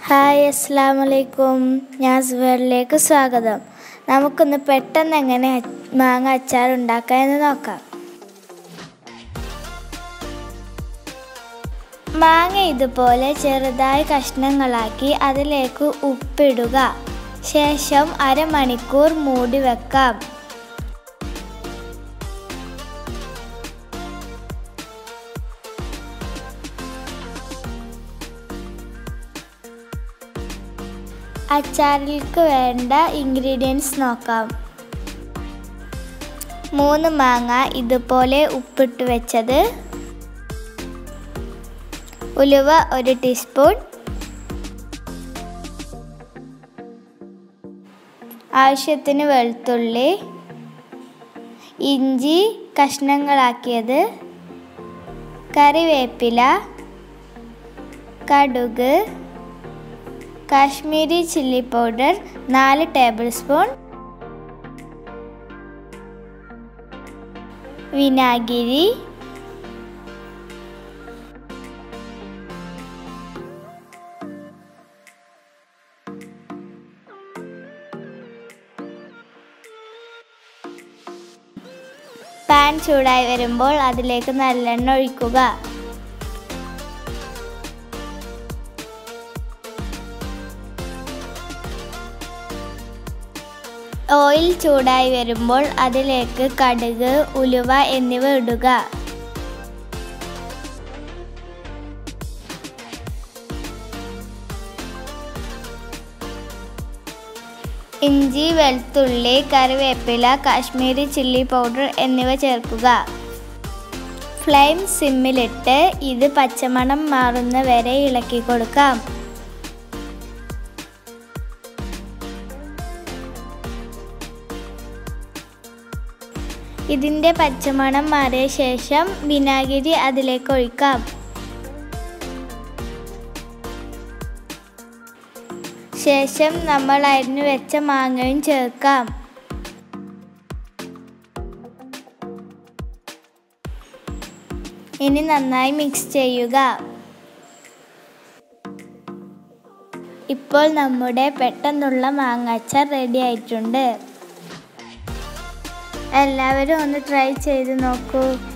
hi അസ്സാം വലൈക്കും ഞാൻ സുബറിലേക്ക് സ്വാഗതം നമുക്കൊന്ന് പെട്ടെന്ന് എങ്ങനെ അ- മാങ്ങ അച്ചാർ ഉണ്ടാക്കാം എന്ന് നോക്കാം മാങ്ങ ഇതുപോലെ ചെറുതായി കഷ്ണങ്ങളാക്കി അതിലേക്ക് ഉപ്പിടുക ശേഷം അരമണിക്കൂർ മൂടി വെക്കാം അച്ചാറിലേക്ക് വേണ്ട ഇൻഗ്രീഡിയൻസ് നോക്കാം മൂന്ന് മാങ്ങ ഇതുപോലെ ഉപ്പിട്ട് വെച്ചത് ഉലുവ ഒരു ടീസ്പൂൺ ആവശ്യത്തിന് വെളുത്തുള്ളി ഇഞ്ചി കഷ്ണങ്ങളാക്കിയത് കറിവേപ്പില കടുക് കാശ്മീരി ചില്ലി പൗഡർ നാല് ടേബിൾ സ്പൂൺ വിനാഗിരി പാൻ ചൂടായി വരുമ്പോൾ അതിലേക്ക് നല്ലെണ്ണ ഒഴിക്കുക ഓയിൽ ചൂടായി വരുമ്പോൾ അതിലേക്ക് കടുക് ഉലുവ എന്നിവ ഇടുക ഇഞ്ചി വെളുത്തുള്ളി കറിവേപ്പില കാശ്മീരി ചില്ലി പൗഡർ എന്നിവ ചേർക്കുക ഫ്ലെയിം സിമ്മിലിട്ട് ഇത് പച്ചമണം മാറുന്ന വരെ ഇളക്കി കൊടുക്കാം ഇതിൻ്റെ പച്ചമണം മാറിയ ശേഷം വിനാഗിരി അതിലേക്ക് ഒഴിക്കാം ശേഷം നമ്മൾ അരിഞ്ഞു വെച്ച മാങ്ങയും ചേർക്കാം ഇനി നന്നായി മിക്സ് ചെയ്യുക ഇപ്പോൾ നമ്മുടെ പെട്ടെന്നുള്ള മാങ്ങാച്ചാർ റെഡി ആയിട്ടുണ്ട് എല്ലാവരും ഒന്ന് ട്രൈ ചെയ്ത് നോക്കൂ